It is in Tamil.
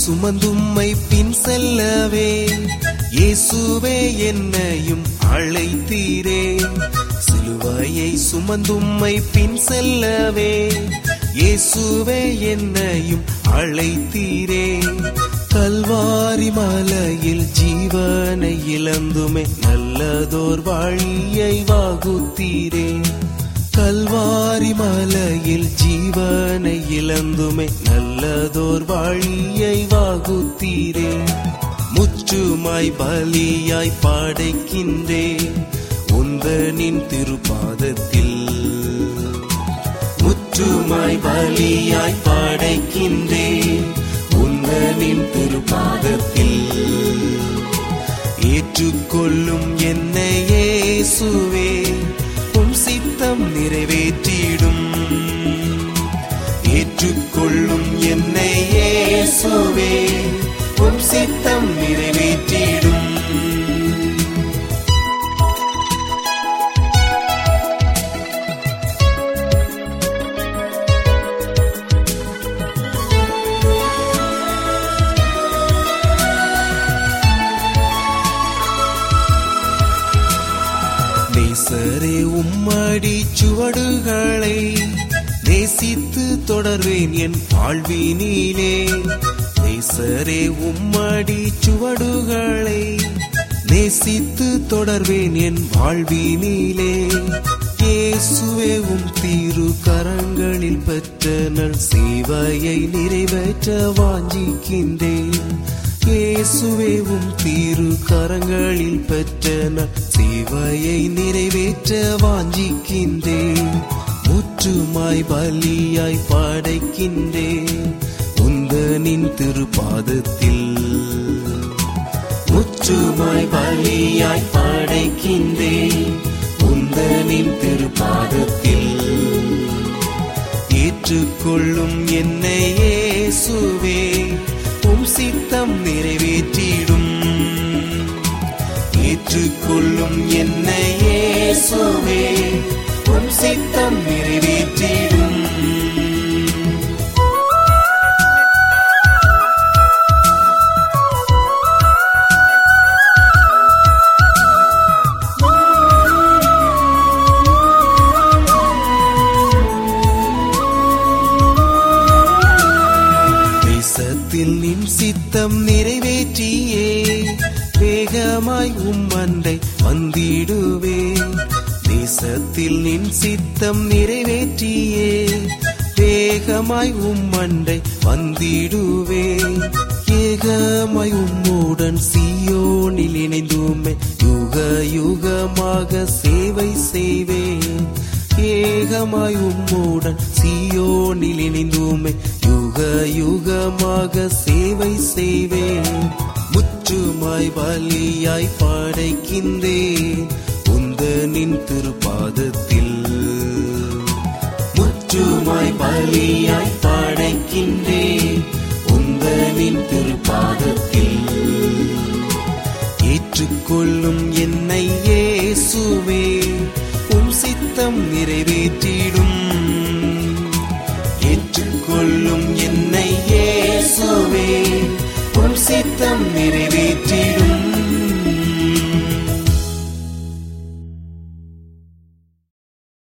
சுமந்தும்மை பின் செல்லவே இயேசுவே என்னையும் அழைத்தீரே சிலுவையை சுமந்தும்மை பின் செல்லவே இயேசுவே என்னையும் அழைத்தீரே கல்வாரி மலையில் ஜீவனை இழந்துமே நல்லதோர் வழியை வாகுத்தீரே கல்வாரி மலையில் ஜீவனை இழந்துமே நல்லதோர் வழியை வாகுத்தீரே முற்றுமாய் பலியாய் படைக்கின்றேன் உந்தனின் திருப்பாதத்தில் முற்றுமாய் பலியாய் படைக்கின்றேன் உந்தனின் திருப்பாதத்தில் ஏற்றுக்கொள்ளும் என்னை இயேசுவே உம் சித்தம் நிறைவேற்றிடும் ஏற்றுக்கொள்ளும் என்னை இயேசுவே உம் சித்தம் நிறைவேற்றிடும் நேசரே உம்மடி சுவடுகளை நேசித்து தொடர்வேன் என் வாழ்வினிலே நேசரே உம்மடி சுவடுகளை நேசித்து தொடர்வேன் என் வாழ்வினிலே இயேசுவே உம் தீரு கரங்களில் பெற்ற நல் சேவையை நிறைவேற்ற வாஞ்சிக்கின்றேன் இயேசுவே உம் தீரு கரங்களில் பெற்ற நல் சேவையை நிறைவேற்ற வாஞ்சிக்கின்றேன் முற்றுமாய் பலியாய் படைக்கின்றேன் உந்தனின் திருப்பாதத்தில் முற்றுமாய் பலியாய் படைக்கின்றேன் உந்தனின் திருப்பாதத்தில் ஏற்றுக்கொள்ளும் என்னை இயேசுவே உம் சித்தம் நிறைவேற்றிடும் ஏற்றுக்கொள்ளும் என்னை இயேசுவே உம் சித்தம் நிறைவேற்றிடும் தேசத்தில் நின் சித்தம் நிறைவேற்றியே வேகமாய் உம்மண்டை வந்திடுவே தேசத்தில் நின் சித்தம் நிறைவேற்றியே வேகமாய் உம்மண்டை வந்திடுவே ஏகமாய் உம்முடன் சியோனில் இணைந்துமே யுக யுகமாக சேவை செய்வேன் ஏகமாய் உம்முடன் சியோனில் இணைந்துமே யுக யுகமாக சேவை செய்வேன் முற்றுமாய் பலியாய் படைக்கின்றேன் உந்தனின் திருப்பாதத்தில் முற்றுமாய் பலியாய் படைக்கின்றேன் உந்தனின் திருப்பாதத்தில் ஏற்றுக்கொள்ளும் என்னை இயேசுவே உம் சித்தம் நிறைவேற்றிடும் ஏற்றுக்கொள்ளும் என்னை இயேசுவே உம் சித்தம் நிறைவேற்றிடும்